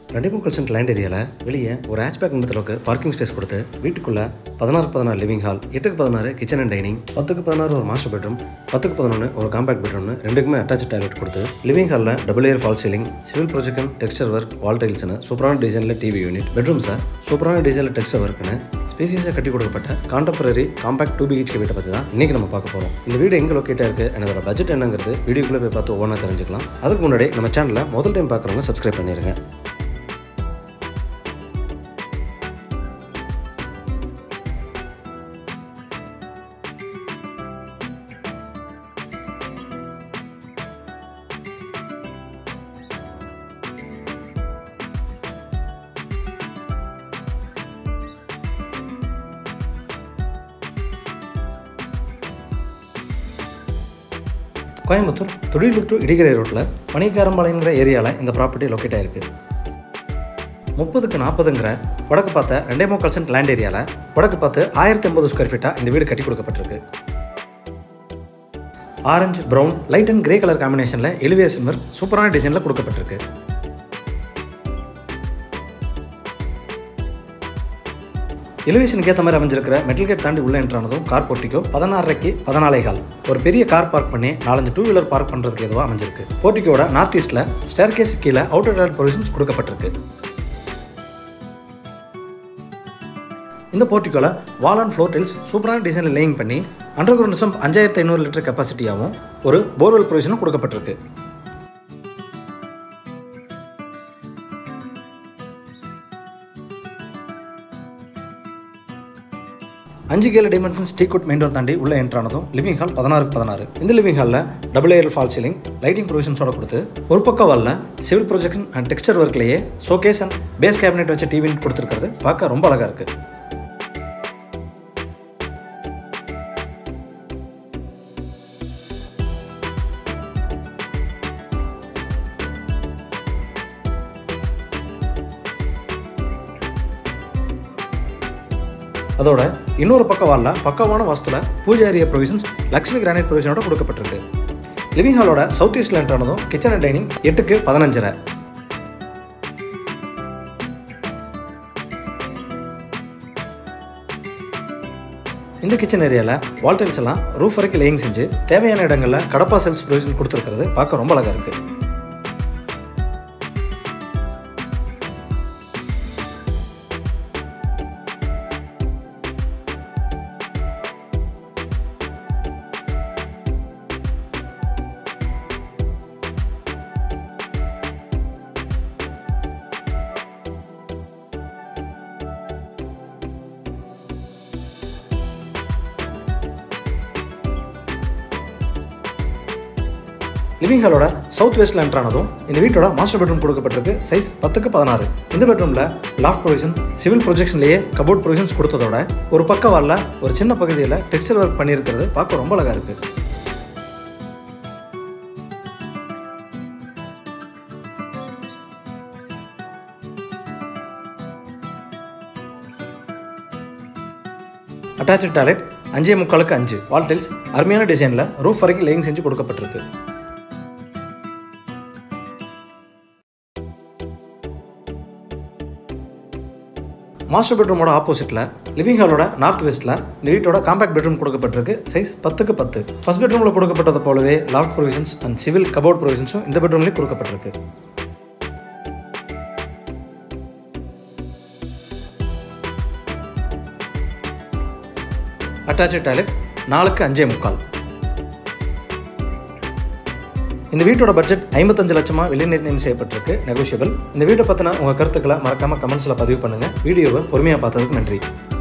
ரெண்டு கல்சன்ட் லேண்ட் ஏரியாவில் வெளியே ஒரு ஹேட்ச்பேக் நிமிடத்திற்கு பார்க்கிங் ஸ்பேஸ் கொடுத்து வீட்டுக்குள்ள பதினாறு பதினாறு லிவிங் ஹால் எட்டுக்கு பதினாறு கிச்சன் அண்ட் டைனிங் பத்துக்கு பதினாறு ஒரு மாஸ்டர் பெட்ரூம் பத்துக்கு பதினொன்று ஒரு காம்பேக்ட் பெட்ரூம்னு ரெண்டுக்குமே அட்டாச் டாய்லெட் கொடுத்து லிவிங் ஹாலில் double air fall ceiling civil projection texture work wall டைல்ஸ்னு சூப்பரான டிசைனில் டிவி யூனிட் பெட்ரூம்ஸை சூப்பரான டிசைனில் டெக்ஸ்டர் ஒர்க்னு ஸ்பேசியஸாக கட்டி கொடுக்கப்பட்ட கான்டெம்பரரி காம்பேக்ட் டூ பிஹெச்கே வீட்டை பற்றி தான் இன்றைக்கி நம்ம பார்க்க போகிறோம் இந்த வீடு எங்கே லொக்கேட்டாக இருக்குது என்னோட பட்ஜெட் என்னங்கிறது வீடியோக்குள்ளே போய் பார்த்து ஒவ்வொன்றா தெரிஞ்சுக்கலாம் அதுக்கு முன்னாடி நம்ம சேனலை முதல் டைம் பார்க்குறவங்க சப்ஸ்கிரைப் பண்ணிடுங்க கோயம்புத்தூர் தொழிலூர் டு இடிகரை ரோட்டில் பனிக்காரம்பாளையங்கிற ஏரியாவில் இந்த ப்ராப்பர்ட்டி லொக்கேட் ஆயிருக்கு முப்பதுக்கு நாற்பதுங்கிற வடக்கு பார்த்த ரெண்டே முக்கால் சென்ட் லேண்ட் ஏரியாவில் வடக்கு பார்த்து ஆயிரத்தி ஐம்பது ஸ்கொயர் ஃபீட்டாக இந்த வீடு கட்டி கொடுக்கப்பட்டிருக்கு orange brown light and grey colour காம்பினேஷனில் எலிவேஷன் ஒர்க் சூப்பரான டிசைனில் கொடுக்கப்பட்டிருக்கு எலிவேஷனுக்கு ஏற்ற மாதிரி அமைஞ்சிருக்கிற மெட்டல் கேட் தாண்டி உள்ள என்ட்ரானதும் கார் போர்ட்டிக்கோ பதினாறரைக்கு பதினாலே கால் ஒரு பெரிய கார் பார்க் பண்ணி நாலஞ்சு டூ வீலர் பார்க் பண்ணுறதுக்கு எதுவாக அமைஞ்சிருக்கு போர்ட்டிக்கோட நார்த் ஈஸ்ட்டில் ஸ்டேர் கேஸ் கீழே அவுட்டர் டாய்லெட் ப்ரொவிஷன்ஸ் கொடுக்கப்பட்டிருக்கு இந்த போர்ட்டிக்கோல வால் அண்ட் ஃப்ளோர் டைல்ஸ் சூப்பரான டிசைனில் லேயிங் பண்ணி அண்டர் கிரவுண்ட் சம்ப் அஞ்சாயிரத்தி ஐநூறு லிட்டர் கெப்பாசிட்டியாகவும் ஒரு போர்வெல் ப்ரொவிஷனும் கொடுக்கப்பட்டிருக்கு அஞ்சு கேல டைமென்ஷன்ஸ் டீக்குட் மெயின் டோர் தாண்டி உள்ள என்ட்ரானதும் லிவிங் ஹால் பதினாறு பதினாறு இந்த லிவிங் ஹாலில் double air fall ceiling lighting ப்ரொவிஷன்ஸோட கொடுத்து ஒரு பக்கம் வாலில் சிவில் ப்ரொஜெக்ஷன் அண்ட் டெக்ஸ்டர் ஒர்க்லேயே ஷோகேஸ் அண்ட் பேஸ் கேபினெட் வச்ச டிவி கொடுத்துருக்கிறது பார்க்க ரொம்ப அழகாக இருக்குது அதோட இன்னொரு பக்கம் வாலில் பக்கமான வாஸ்துல puja area provisions Lakshmi granite ப்ரொவிஷனோட கொடுக்கப்பட்டிருக்கு லிவிங் ஹாலோட சவுத் ஈஸ்ட்ல என்ட்ரானதும் கிச்சன் அண்ட் டைனிங் எட்டுக்கு பதினஞ்சரை இந்த கிச்சன் ஏரியாவில் வால் டைல்ஸ் எல்லாம் ரூஃப் வரைக்கும் லேயிங் செஞ்சு தேவையான இடங்களில் கடப்பா செல்ஸ் ப்ரொவிஷன் கொடுத்துருக்கிறது பார்க்க ரொம்ப அழகாக இருக்குது லிவிங் ஹாலோட சவுத் வெஸ்ட்ல என்ட்ரானதும் இந்த வீட்டோட மாஸ்டர் பெட்ரூம் கொடுக்கப்பட்டிருக்கு சைஸ் பத்துக்கு பதினாறு இந்த பெட்ரூமில் லாஃப்ட் ப்ரொவிஷன் சிவில் ப்ரொஜெக்ஷன்லேயே கபோர்ட் ப்ரொவிஷன்ஸ் கொடுத்ததோட ஒரு பக்க வாலில் ஒரு சின்ன பகுதியில் டெக்ஸ்டர் ஒர்க் பண்ணியிருக்கிறது பார்க்க ரொம்ப அழகாக இருக்குது அட்டாச்சு டாய்லெட் அஞ்சே முக்காலுக்கு அஞ்சு வால் டைல்ஸ் அருமையான டிசைனில் ரூஃப் வரைக்கும் லேயிங் செஞ்சு கொடுக்கப்பட்டிருக்கு மாஸ்டர் பெட்ரூமோட ஆப்போசிட்டில் லிவிங் ஹாலோட நார்த் வெஸ்ட்டில் இந்த வீட்டோட காம்பேக்ட் பெட்ரூம் கொடுக்கப்பட்டிருக்கு சைஸ் பத்துக்கு பத்து ஃபர்ஸ்ட் பெட்ரூமில் கொடுக்கப்பட்டது போலவே loft provisions and civil cupboard ப்ரொவிஷன்ஸும் இந்த பெட்ரூம்லேயும் கொடுக்கப்பட்டிருக்கு அட்டாச்சு டாய்லெட் நாலுக்கு அஞ்சே முக்கால் இந்த வீட்டோட பட்ஜெட் ஐம்பத்தஞ்சு லட்சமா விலை நிர்ணயம் செய்யப்பட்டிருக்கு நெகோஷியபிள் இந்த வீட்டை பற்றின உங்கள் கருத்துக்களை மறக்காமல் கமெண்ட்ஸில் பதிவு பண்ணுங்கள் வீடியோவை பொறுமையாக பார்த்ததுக்கு நன்றி